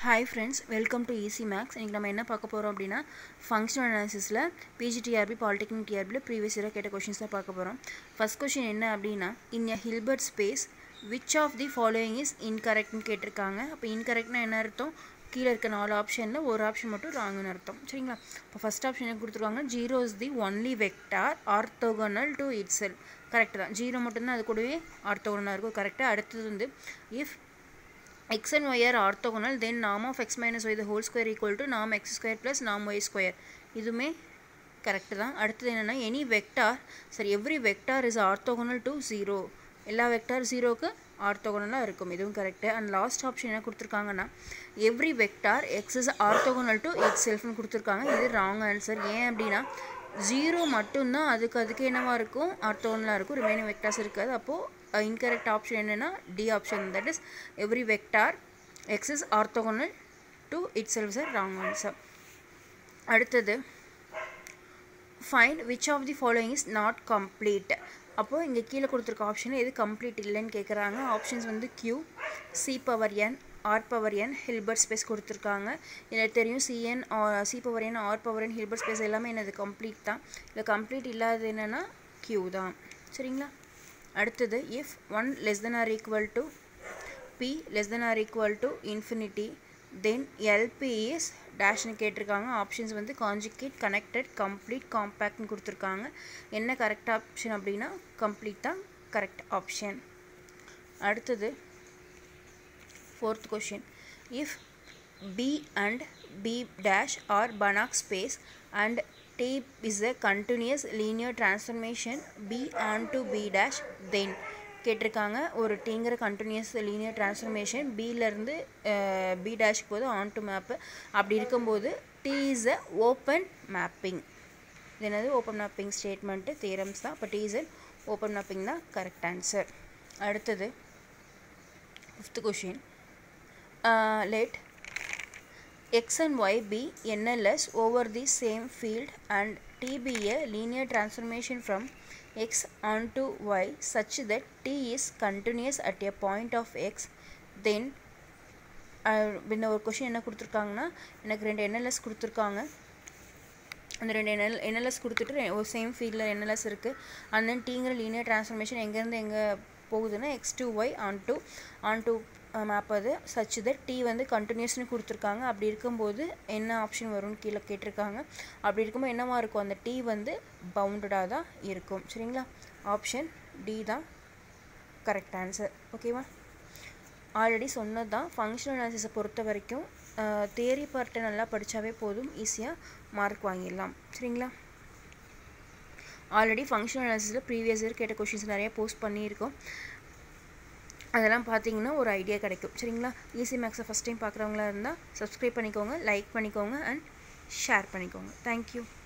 hi friends welcome to easy maths இன்றைக்கி நம்ம என்ன பார்க்க போகிறோம் அப்படின்னா ஃபங்க்ஷனல் அனாலிசிஸில் பிஜிடிஆர்பி பாலிடெக்னிக் டிஆர்பியில் ப்ரீவியஸ் இயராக கேட்ட கொஷின்ஸ் தான் பார்க்க போகிறோம் ஃபஸ்ட் கொஷின் என்ன அப்படின்னா in a Hilbert space which of the following is இன்கரெக்ட்னு கேட்டிருக்காங்க அப்போ இன்கரெக்ட்னா என்ன அர்த்தம் கீழே இருக்க நாலு ஆப்ஷனில் ஒரு ஆப்ஷன் மட்டும் ராங்குன்னு அர்த்தம் சரிங்களா இப்போ ஃபஸ்ட் ஆப்ஷன் என்ன கொடுத்துருக்காங்க zero is the only vector orthogonal to itself correct தான் ஜீரோ மட்டும்தான் அது கூடவே ஆர்த்தோகனலாக இருக்கும் கரெக்டாக அடுத்தது வந்து if x and y are orthogonal then norm of x minus y the whole square equal to norm x square plus norm y square இதுவுமே கரெக்டு தான் அடுத்தது என்னென்னா எனி வெக்டார் சரி every vector is orthogonal to zero எல்லா vector ஜீரோக்கு ஆர்த்தோகனலாக இருக்கும் இதுவும் கரெக்டு அண்ட் லாஸ்ட் ஆப்ஷன் என்ன கொடுத்துருக்காங்கன்னா every vector x is orthogonal to x செல்ஃப்னு கொடுத்துருக்காங்க இது ராங் ஆன்சர் ஏன் அப்படின்னா ஜீரோ மட்டும்தான் அதுக்கு அதுக்கு என்னவாக இருக்கும் ஆர்த்தோகனலாக இருக்கும் ரிமைனிங் வெக்டார்ஸ் இருக்காது அப்போது இன்கரெக்ட் ஆப்ஷன் என்னென்னா D option that is every vector x is orthogonal to itself a wrong answer அடுத்தது find which of the following is not complete அப்போது இங்கே கீழே கொடுத்துருக்க ஆப்ஷனில் எது கம்ப்ளீட் இல்லைன்னு கேட்குறாங்க ஆப்ஷன்ஸ் வந்து Q C power n R power n Hilbert space கொடுத்துருக்காங்க இதில் தெரியும் CN C power n R power n Hilbert space எல்லாமே என்னது கம்ப்ளீட் தான் இல்லை கம்ப்ளீட் இல்லாதது என்னென்னா கியூ தான் சரிங்களா அடுத்தது if one less than or equal to p less than or equal to infinity then LP is டேஷ்னு கேட்டிருக்காங்க ஆப்ஷன்ஸ் வந்து காஞ்சிகேட் கனெக்டட் கம்ப்ளீட் காம்பேக்ட்னு கொடுத்துருக்காங்க என்ன கரெக்ட் ஆப்ஷன் அப்படின்னா கம்ப்ளீட் தான் கரெக்ட் ஆப்ஷன் அடுத்தது fourth question if B and B dash are Banach space and T is a continuous linear transformation B onto B dash then கேட்டிருக்காங்க ஒரு டீங்கிற கண்டினியூஸ் லீனியர் டிரான்ஸ்ஃபர்மேஷன் பியிலேருந்து பி டேஷ்க்கு போது onto map அப்படி இருக்கும்போது T is a open mapping இது என்னது ஓப்பன் மேப்பிங் ஸ்டேட்மெண்ட்டு தியரம்ஸ் தான் இப்போ T is a open mapping தான் கரெக்ட் ஆன்சர் அடுத்தது fifth question let x and y be NLS over the same field and t be a linear transformation from x onto y such that t is continuous at a point of x then இந்த ஒரு question என்ன கொடுத்துருக்காங்கன்னா எனக்கு ரெண்டு என்எல்எஸ் கொடுத்துருக்காங்க அந்த ரெண்டு NL என்எல்எஸ் கொடுத்துட்டு ஒரு சேம் ஃபீல்டில் என்எல்எஸ் இருக்குது அண்ட் தென் டீங்கிற லீனியர் ட்ரான்ஸ்ஃபர்மேஷன் எங்கேருந்து எங்கே போகுதுன்னா X to Y onto onto map அது சச் தட் டி வந்து கண்டினியூஸ்னு கொடுத்துருக்காங்க அப்படி இருக்கும்போது என்ன ஆப்ஷன் வரும்னு கீழே கேட்டிருக்காங்க அப்படி இருக்கும்போது என்னவா இருக்கும் அந்த டி வந்து பவுண்டடாக தான் இருக்கும் சரிங்களா ஆப்ஷன் டி தான் கரெக்ட் ஆன்சர் ஓகேவா ஆல்ரெடி சொன்னது தான் ஃபங்க்ஷனல் அனாலிசிஸை பொறுத்த வரைக்கும் தேரி பார்ட்டை நல்லா படித்தாவே போதும் ஈஸியாக மார்க் வாங்கிடலாம் சரிங்களா ஆல்ரெடி ஃபங்க்ஷனல் அனாலிசிஸில் ப்ரீவியஸ் இயர் கேட்ட கொஷின்ஸ் நிறைய போஸ்ட் பண்ணியிருக்கோம் அதெல்லாம் பார்த்தீங்கன்னா ஒரு ஐடியா கிடைக்கும் சரிங்களா ஈஸி மேக்ஸை ஃபஸ்ட் டைம் பார்க்குறவங்களா இருந்தால் சப்ஸ்கிரைப் பண்ணிக்கோங்க லைக் பண்ணிக்கோங்க அண்ட் ஷேர் பண்ணிக்கோங்க தேங்க்யூ